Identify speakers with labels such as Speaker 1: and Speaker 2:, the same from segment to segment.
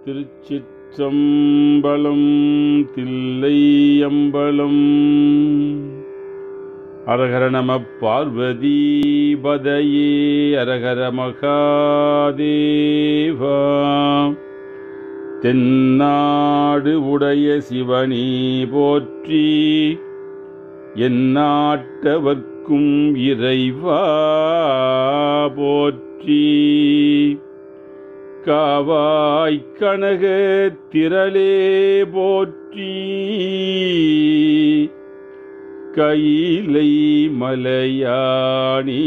Speaker 1: திருச்சிற்றம்பலம் தில்லை அம்பலம் அரகர நம பார்வதி பதையே அரகர மகாதேவா தென்னாடு உடைய சிவனி போற்றி எந்நாட்டவர்க்கும் இறைவா போற்றி காவாய் கனக திரளே போற்றி கையிலை மலையாணி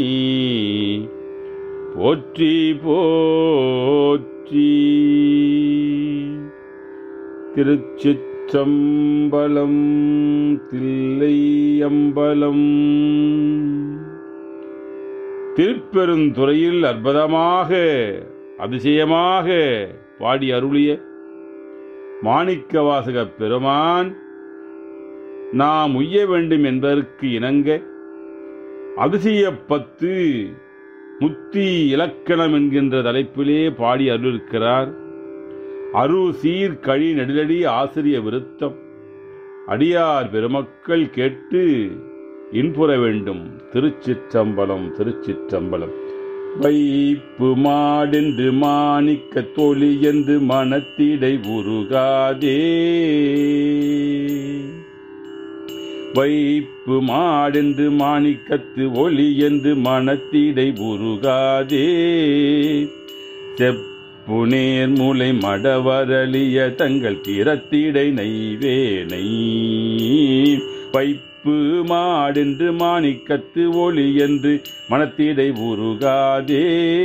Speaker 1: போற்றி போற்றி திருச்சிற்றம்பலம் தில்லை அம்பலம் திருப்பெருந்துறையில் அற்புதமாக அதிசயமாக பாடி அருளிய மாணிக்கவாசக பெருமான் நாம் உய்ய வேண்டும் என்பதற்கு இணங்க அதிசயப்பத்து முத்தி இலக்கணம் என்கின்ற தலைப்பிலே பாடி அருளிருக்கிறார் அரு சீர் கழி நெடிலடி ஆசிரிய விருத்தம் அடியார் பெருமக்கள் கேட்டு இன்புற வேண்டும் திருச்சிற்றம்பலம் திருச்சிற்றம்பலம் வைப்பு மாடென்று மாணிக்க தோழி என்று மனத்திடை உருகாதே வைப்பு மாடென்று மாணிக்கத்து ஒளி என்று மனத்திடை உருகாதே செப்பு நேர்முலை மடவரளிய தங்கள் திறத்திடை நைவேனை வைப்பு மாடென்று மாணிக்கத்து ஒளி என்று மனத்திடை உருகாதே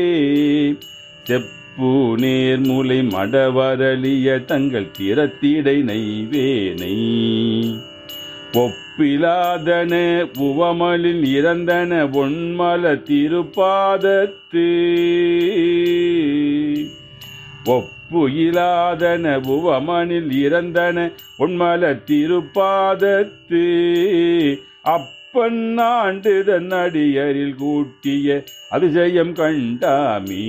Speaker 1: செப்பு நேர்முலை மடவரளிய தங்கள் திறத்திடை நைவேனை ஒப்பிலாதன உவமலில் இறந்தன ஒன்மல திருப்பாதத்து ஒப்புயிலாதன உவமனில் இறந்தன ஒன்மல திருப்பாதத்து அப்பன் ஆண்டு தன் அடியரில் கூட்டிய அதிசயம் கண்டாமீ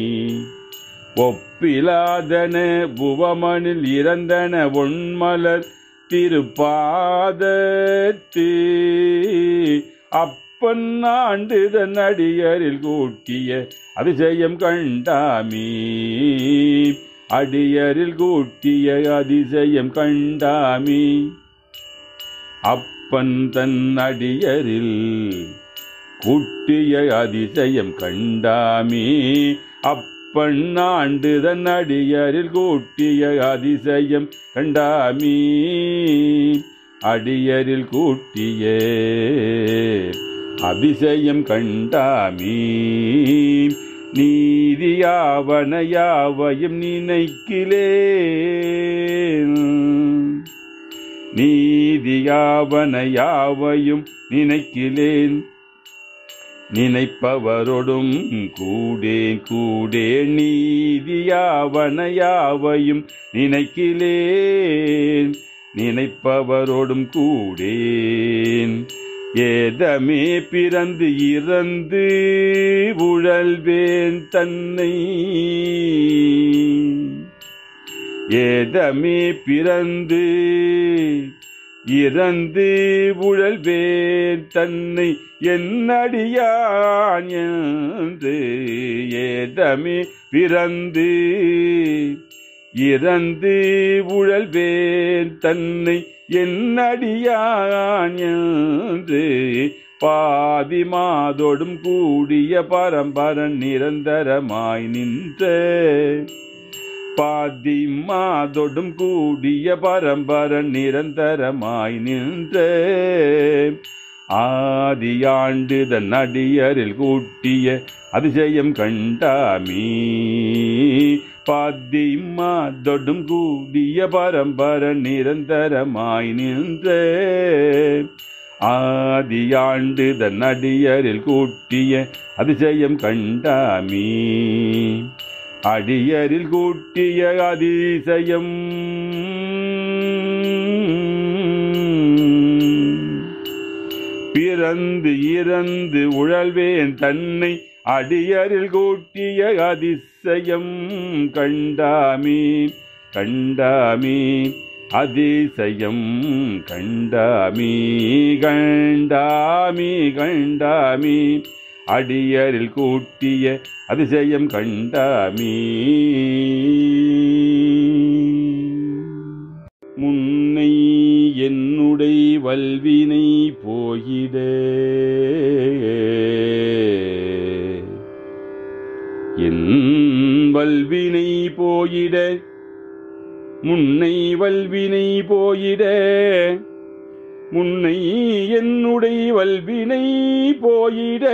Speaker 1: ஒப்பிலாதன புவமனில் இறந்தன ஒன்மலர் திருப்பாதத்து அப்பன் ஆண்டு தன் அடியரில் கூட்டிய அதிசயம் கண்டாமீ அடியரில் கூட்டிய அதிசயம் கண்டாமீ அப்பன் தன் அடியரில் கூட்டிய அதிசயம் கண்டாமீ அப்பன் ஆண்டு தன் அடியரில் கூட்டிய அதிசயம் கண்டாமீ அடியரில் கூட்டிய அதிசயம் கண்டாமீ நீதியாவன யாவையும் நினைக்கிலே நீதியாவன யாவையும் நினைக்கிலேன் நினைப்பவரோடும் கூடேன் கூடேன் நீதியாவன யாவையும் நினைக்கிலேன் நினைப்பவரோடும் கூடேன் ஏதமே பிறந்து இறந்து உழல்வேன் தன்னை ஏதமே பிறந்து இறந்து உழல்வேன் தன்னை என்னடியான் என்று ஏதமே பிறந்து இறந்து உழல்வேன் தன்னை என்னடியான் என்று பாதி மாதோடும் கூடிய பரம்பரன் நிரந்தரமாய் நின்ற பாதி மாதொடும் கூடிய பரம்பரன் நிரந்தரமாய் நின்ற ஆதியாண்டு தன் அடியரில் கூட்டிய அதிசயம் கண்டாமீ பாதி மாதொடும் கூடிய பரம்பரன் நிரந்தரமாய் நின்ற ஆதியாண்டு தன் அடியரில் கூட்டிய அதிசயம் கண்டாமீ அடியரில் கூட்டிய அதிசயம் பிறந்து இறந்து உழல்வேன் தன்னை அடியரில் கூட்டிய அதிசயம் கண்டாமே கண்டாமி அதிசயம் கண்டாமி கண்டாமி கண்டாமி அடியரில் கூட்டிய அதிசயம் கண்டாமி முன்னை என்னுடை வல்வினை போயிட என் வல்வினை போயிட முன்னை வல்வினை போயிட முன்னை என்னுடை வல்வினை போயிட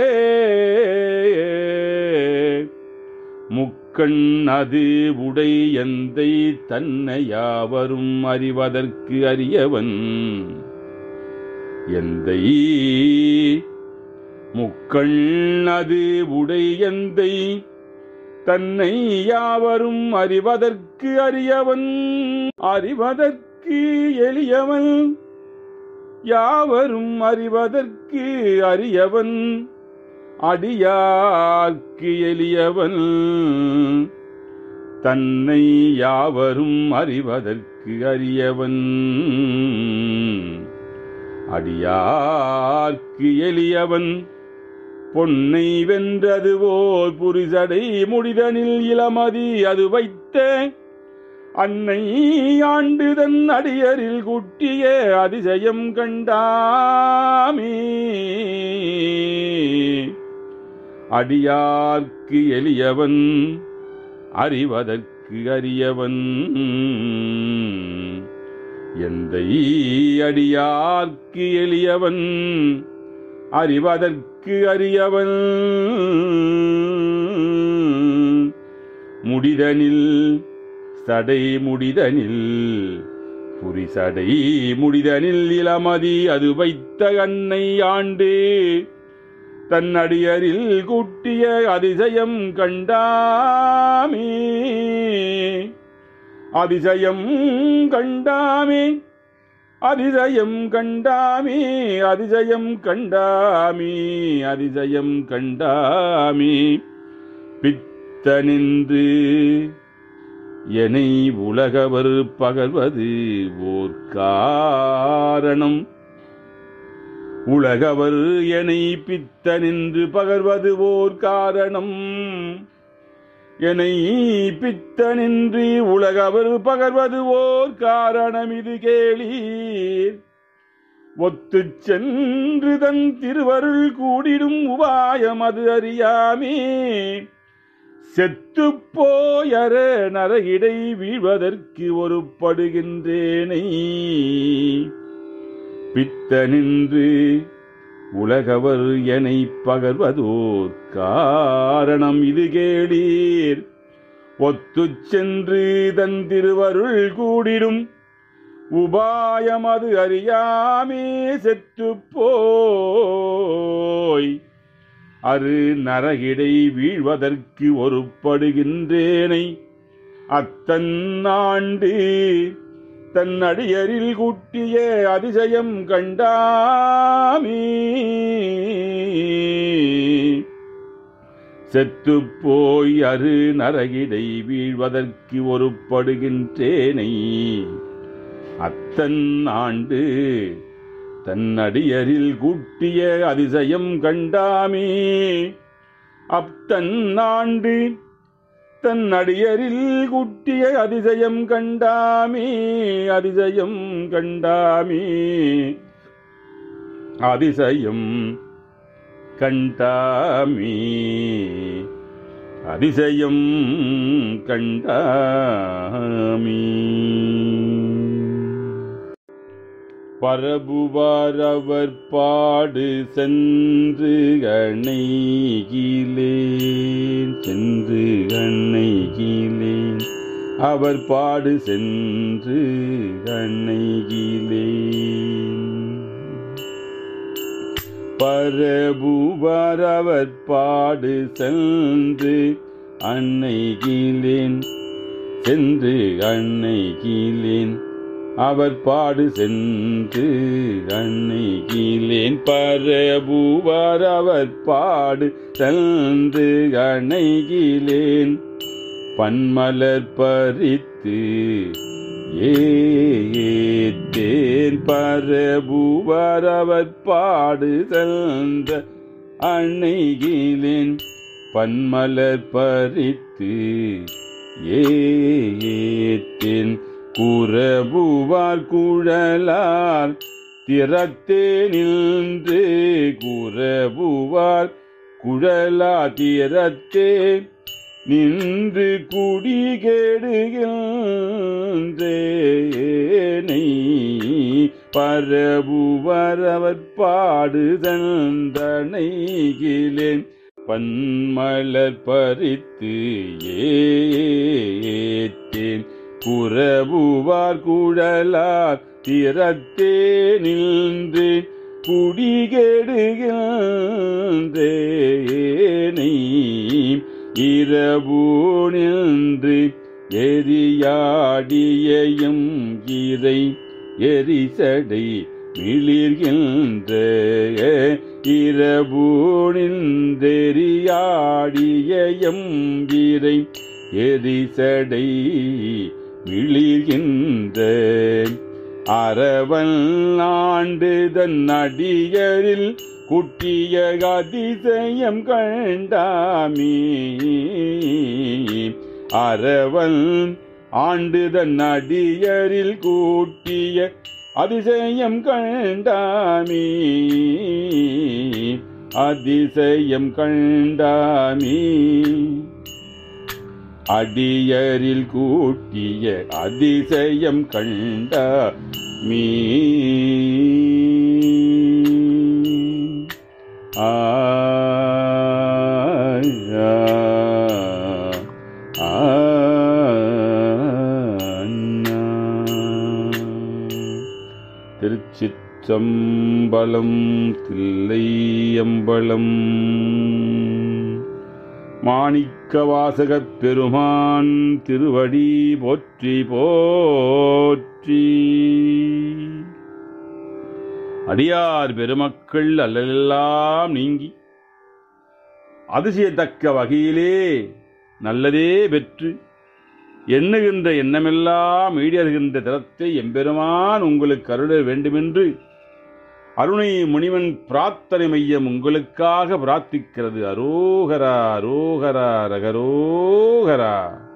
Speaker 1: முக்கண் அது உடை எந்தை தன்னையாவரும் அறிவதற்கு அறியவன் எந்தை முக்கண் அது உடை எந்தை தன்னை யாவரும் அறிவதற்கு அறியவன் அறிவதற்கு எளியவன் யாவரும் அறிவதற்கு அறியவன் அடியார்க்கு எளியவன் தன்னை யாவரும் அறிவதற்கு அறியவன் அடியார்க்கு எளியவன் பொன்னை வென்றதுவோர் புரிசடை முடிதனில் இளமதி அது வைத்த அன்னை ஆண்டுதன் அடியரில் குட்டிய அதிசயம் கண்டாமே அடியார்க்கு எளியவன் அறிவதற்கு அறியவன் எந்தை அடியார்க்கு எளியவன் அறிவதற்கு அறியவன் முடிதனில் சடை முடிதனில் புரிசடை முடிதனில் இளமதி அது வைத்த அன்னை ஆண்டு தன்னடியரில் கூட்டிய அதிசயம் கண்டாமே அதிசயம் கண்டாமே அதிசயம் கண்டாமே அதிசயம் கண்டாமே அதிசயம் கண்டாமே பித்தனின்று எனை உலகவர் பகர்வது ஓர் காரணம் உலகவர் எனை பித்தனின்று பகர்வது ஓர் காரணம் எனை பித்தனின்றி உலகவர் பகர்வது ஓர் காரணம் இது கேளீர் ஒத்துச் சென்று தன் திருவருள் கூடிடும் உபாயம் அது அறியாமே செத்துப் போயற நரகிடை வீழ்வதற்கு ஒரு படுகின்றேனை பித்தனின்று உலகவர் எனை பகர்வதோர் காரணம் இது கேளீர் ஒத்துச் சென்று தன் திருவருள் கூடிடும் உபாயம் அது அறியாமே செத்துப் போய் அரு நரகிடை வீழ்வதற்கு ஒருப்படுகின்றேனை அத்தன் ஆண்டு தன் அடியரில் கூட்டிய அதிசயம் கண்டாமே செத்துப் போய் அரு நரகிடை வீழ்வதற்கு ஒருப்படுகின்றேனை அத்தன் ஆண்டு தன் அடியரில் கூட்டிய அதிசயம் கண்டாமே அப்தன் ஆண்டு தன் அடியரில் கூட்டிய அதிசயம் கண்டாமே அதிசயம் கண்டாமே அதிசயம் கண்டாமே அதிசயம் கண்டாமே பரபுவாரவர் பாடு சென்று அணைகிலேன் சென்று அணைகிலேன் அவர் பாடு சென்று அணைகிலேன் பரபுவாரவர் பாடு சென்று அன்னைகிலேன் சென்று அன்னைகிலேன் அவர் பாடு சென்று அன்னைகிலேன் பரபுவார் அவர் பாடு சென்று அன்னைகிலேன் பன்மலர் பறித்து ஏத்தேன் பரபுவர் அவர் பாடு சென்ற அன்னைகிலேன் பன்மலர் பறித்து ஏத்தேன் குரபுவார் குழலார் திறத்தே நின்று குரபுவார் குழலா திறத்தே நின்று குடிகேடுகின்றேனை பரபுவர் அவர் பாடு தந்தனைகிலேன் பன்மலர் பறித்து ஏத்தேன் குரபுவார் குழலார் திறத்தே நின்று குடிகேடுகின்றேனை இரவு நின்று எரியாடியும் இறை எரிசடை மிளிர்கின்ற இரவு நின்றெரியாடியம் இறை எரிசடை மிளிர்கின்ற அரவன் ஆண்டுதன் அடியரில் குட்டிய அதிசயம் கண்டாமே அரவன் ஆண்டுதன் அடியரில் கூட்டிய அதிசயம் கண்டாமே அதிசயம் கண்டாமே அடியரில் கூட்டிய அதிசயம் கண்ட மீ ஆ ஆ, அண்ணா. திருச்சிற்றம்பலம் தில்லையம்பலம் மாணிக்க வாசகப் பெருமான் திருவடி போற்றி போற்றி அடியார் பெருமக்கள் அல்லலெல்லாம் நீங்கி அதிசயத்தக்க வகையிலே நல்லதே பெற்று எண்ணுகின்ற எண்ணமெல்லாம் ஈடேறுகின்ற தரத்தை எம்பெருமான் உங்களுக்கு அருள வேண்டுமென்று அருணை முனிவன் பிரார்த்தனை மையம் உங்களுக்காக பிரார்த்திக்கிறது அரோகரா அரோகரா ரகரோகரா